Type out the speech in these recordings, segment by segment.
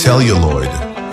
celluloid.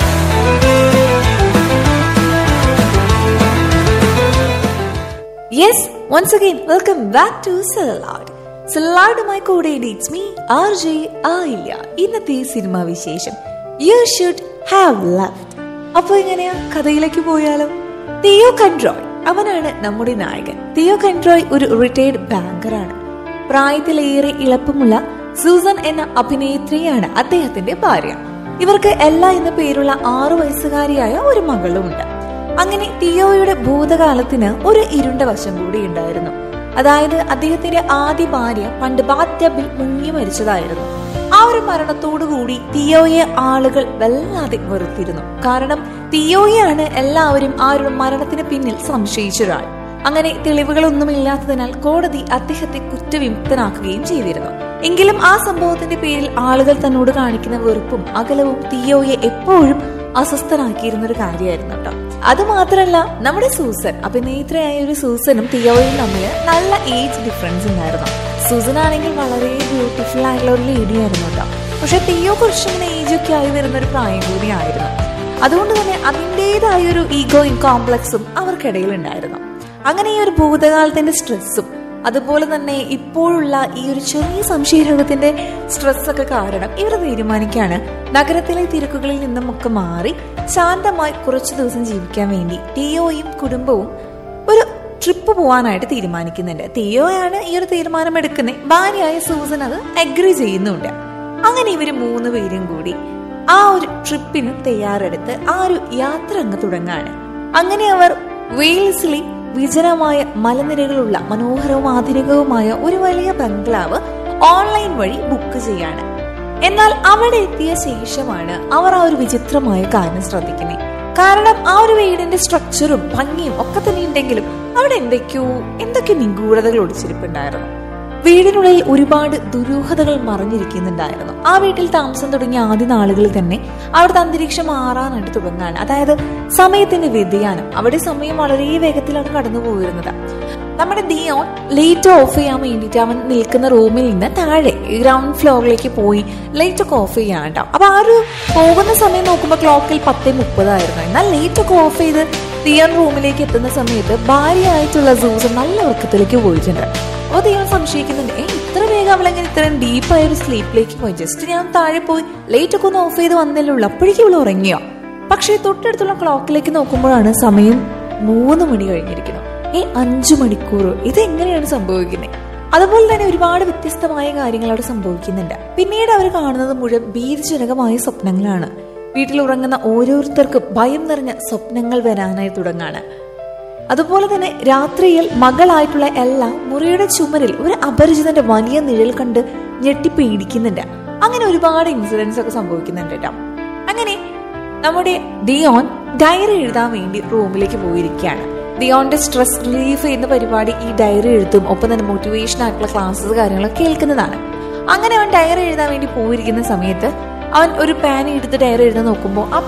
Yes once again welcome back to Celluloid സെലലാഡുമായി കൂടെ it's me R J ആയില്ല ഇന്നത്തെ സിനിമാ വിശേഷം യു ഷുഡ് ഹാവ് ലവ്ഡ് അപ്പൊ എങ്ങനെയാ കഥയിലേക്ക് പോയാലോ തിയോ കൺട്രോയ് അവനാണ് നമ്മുടെ നായകൻ തിയോ കൺട്രോയ് ഒരു റിട്ടയർഡ് ബാങ്കറാണ് പ്രായത്തിലേറെ ഇളപ്പമുള്ള സൂസൻ എന്ന അഭിനേത്രിയാണ് അദ്ദേഹത്തിന്റെ ഭാര്യ ഇവർക്ക് എല്ല എന്ന പേരുള്ള ആറു വയസ്സുകാരിയായ ഒരു മകളുമുണ്ട് അങ്ങനെ തിയോയുടെ ഭൂതകാലത്തിന് ഒരു ഇരുണ്ട വശം കൂടി ഉണ്ടായിരുന്നു അതായത് അദ്ദേഹത്തിന്റെ ആദ്യ ഭാര്യ പണ്ട് ബാത്യബിൽ മുങ്ങി മരിച്ചതായിരുന്നു ആ ഒരു മരണത്തോടുകൂടി തിയോയെ ആളുകൾ വല്ലാതെ വെറുത്തിരുന്നു കാരണം തിയോയെയാണ് എല്ലാവരും ആ ഒരു മരണത്തിന് പിന്നിൽ സംശയിച്ചൊരാൾ അങ്ങനെ തെളിവുകളൊന്നുമില്ലാത്തതിനാൽ കോടതി അദ്ദേഹത്തെ കുറ്റവിമുക്തനാക്കുകയും ചെയ്തിരുന്നു എങ്കിലും ആ സംഭവത്തിന്റെ പേരിൽ ആളുകൾ തന്നോട് കാണിക്കുന്ന വെറുപ്പും അകലവും തിയോയെ എപ്പോഴും അസ്വസ്ഥനാക്കിയിരുന്ന ഒരു കാര്യമായിരുന്നു കേട്ടോ അത് മാത്രല്ല നമ്മുടെ സൂസൻ അഭിനേത്രിയായ ഒരു സൂസനും തിയോയും തമ്മിൽ നല്ല ഏജ് ഡിഫറൻസ് ഉണ്ടായിരുന്നു സൂസൻ ആണെങ്കിൽ വളരെ ബ്യൂട്ടിഫുൾ ആയിട്ടുള്ള ഒരു ലേഡി ആയിരുന്നു കേട്ടോ പക്ഷെ തിയോ കുറച്ചിങ്ങനെ ഏജ് ഒക്കെ ആയി വരുന്ന ഒരു പ്രായം കൂടി ആയിരുന്നു അതുകൊണ്ട് തന്നെ അതിൻ്റെതായ ഒരു ഈഗോയും കോംപ്ലക്സും അവർക്കിടയിൽ ഉണ്ടായിരുന്നു അങ്ങനെ ഈ ഒരു ഭൂതകാലത്തിന്റെ സ്ട്രെസ്സും അതുപോലെ തന്നെ ഇപ്പോഴുള്ള ഈ ഒരു ചെറിയ സംശയരോഗത്തിന്റെ സ്ട്രെസ് ഒക്കെ കാരണം ഇവർ തീരുമാനിക്കാണ് നഗരത്തിലെ തിരക്കുകളിൽ നിന്നും ഒക്കെ മാറി ശാന്തമായി കുറച്ചു ദിവസം ജീവിക്കാൻ വേണ്ടി ടിയോയും കുടുംബവും ഒരു ട്രിപ്പ് പോവാനായിട്ട് തീരുമാനിക്കുന്നുണ്ട് തിയോയാണ് ഈ ഒരു തീരുമാനം എടുക്കുന്നത് ഭാര്യയായ സൂസൻ അത് അഗ്രി ചെയ്യുന്നുണ്ട് അങ്ങനെ ഇവര് മൂന്ന് പേരും കൂടി ആ ഒരു ട്രിപ്പിന് തയ്യാറെടുത്ത് ആ ഒരു യാത്ര അങ്ങ് തുടങ്ങാണ് അങ്ങനെ അവർ വെയിൽസിലെ വിജനമായ മലനിരകളുള്ള മനോഹരവും ആധുനികവുമായ ഒരു വലിയ ബംഗ്ലാവ് ഓൺലൈൻ വഴി ബുക്ക് ചെയ്യാണ് എന്നാൽ അവിടെ എത്തിയ ശേഷമാണ് അവർ ആ ഒരു വിചിത്രമായ കാര്യം ശ്രദ്ധിക്കുന്നത് കാരണം ആ ഒരു വീടിന്റെ സ്ട്രക്ചറും ഭംഗിയും ഒക്കെ തന്നെ ഉണ്ടെങ്കിലും അവിടെ എന്തൊക്കെയോ എന്തൊക്കെ നിഗൂഢതകൾ ഒളിച്ചിരിപ്പുണ്ടായിരുന്നു വീടിനുള്ളിൽ ഒരുപാട് ദുരൂഹതകൾ മറഞ്ഞിരിക്കുന്നുണ്ടായിരുന്നു ആ വീട്ടിൽ താമസം തുടങ്ങിയ ആദ്യ നാളുകളിൽ തന്നെ അവിടുത്തെ അന്തരീക്ഷം മാറാനായിട്ട് തുടങ്ങാണ് അതായത് സമയത്തിന്റെ വ്യതിയാനം അവിടെ സമയം വളരെ വേഗത്തിലാണ് കടന്നു പോയിരുന്നത് നമ്മുടെ ദിയോൺ ലൈറ്റ് ഓഫ് ചെയ്യാൻ വേണ്ടിയിട്ട് അവൻ നിൽക്കുന്ന റൂമിൽ നിന്ന് താഴെ ഗ്രൗണ്ട് ഫ്ലോറിലേക്ക് പോയി ലൈറ്റ് ഒക്കെ ഓഫ് ചെയ്യാൻ കേട്ടോ അപ്പൊ ആ ഒരു പോകുന്ന സമയം നോക്കുമ്പോൾ ക്ലോക്കിൽ പത്തേ മുപ്പതായിരുന്നു എന്നാൽ ലൈറ്റ് ഒക്കെ ഓഫ് ചെയ്ത് ദിയോൺ റൂമിലേക്ക് എത്തുന്ന സമയത്ത് ഭാര്യയായിട്ടുള്ള സൂസൻ നല്ല ഉറക്കത്തിലേക്ക് പോയിട്ടുണ്ട് അപ്പോൾ ദൈവം സംശയിക്കുന്നുണ്ട് ഏ ഇത്ര വേഗം അവളെങ്ങനെ ഇത്രയും ഡീപ്പായ ഒരു സ്ലീപ്പിലേക്ക് പോയി ജസ്റ്റ് ഞാൻ താഴെ പോയി ലൈറ്റ് ഒക്കെ ഒന്ന് ഓഫ് ചെയ്ത് വന്നല്ലേ ഉള്ളൂ അപ്പോഴേക്കും ഇവൾ ഉറങ്ങിയോ പക്ഷേ തൊട്ടടുത്തുള്ള ക്ലോക്കിലേക്ക് നോക്കുമ്പോഴാണ് സമയം മൂന്ന് മണി കഴിഞ്ഞിരിക്കുന്നത് ഏ അഞ്ചു മണിക്കൂർ ഇത് എങ്ങനെയാണ് സംഭവിക്കുന്നത് അതുപോലെ തന്നെ ഒരുപാട് വ്യത്യസ്തമായ കാര്യങ്ങൾ അവിടെ സംഭവിക്കുന്നുണ്ട് പിന്നീട് അവർ കാണുന്നത് മുഴുവൻ ഭീതിജനകമായ സ്വപ്നങ്ങളാണ് വീട്ടിൽ ഉറങ്ങുന്ന ഓരോരുത്തർക്കും ഭയം നിറഞ്ഞ സ്വപ്നങ്ങൾ വരാനായി തുടങ്ങാണ് അതുപോലെ തന്നെ രാത്രിയിൽ മകളായിട്ടുള്ള എല്ലാം മുറിയുടെ ചുമരിൽ ഒരു അപരിചിതന്റെ വലിയ നിഴൽ കണ്ട് ഞെട്ടി പേടിക്കുന്നുണ്ട് അങ്ങനെ ഒരുപാട് ഇൻസിഡൻസ് ഒക്കെ സംഭവിക്കുന്നുണ്ട് കേട്ടോ അങ്ങനെ നമ്മുടെ ദിയോൻ ഡയറി എഴുതാൻ വേണ്ടി റൂമിലേക്ക് പോയിരിക്കുകയാണ് ദിയോന്റെ സ്ട്രെസ് റിലീഫ് ചെയ്യുന്ന പരിപാടി ഈ ഡയറി എഴുത്തും ഒപ്പം തന്നെ മോട്ടിവേഷൻ ആയിട്ടുള്ള ക്ലാസ്സസ് കാര്യങ്ങളൊക്കെ കേൾക്കുന്നതാണ് അങ്ങനെ അവൻ ഡയറി എഴുതാൻ വേണ്ടി പോയിരിക്കുന്ന സമയത്ത് അവൻ ഒരു പാൻ എടുത്ത് ഡയറി എഴുതാൻ നോക്കുമ്പോൾ ആ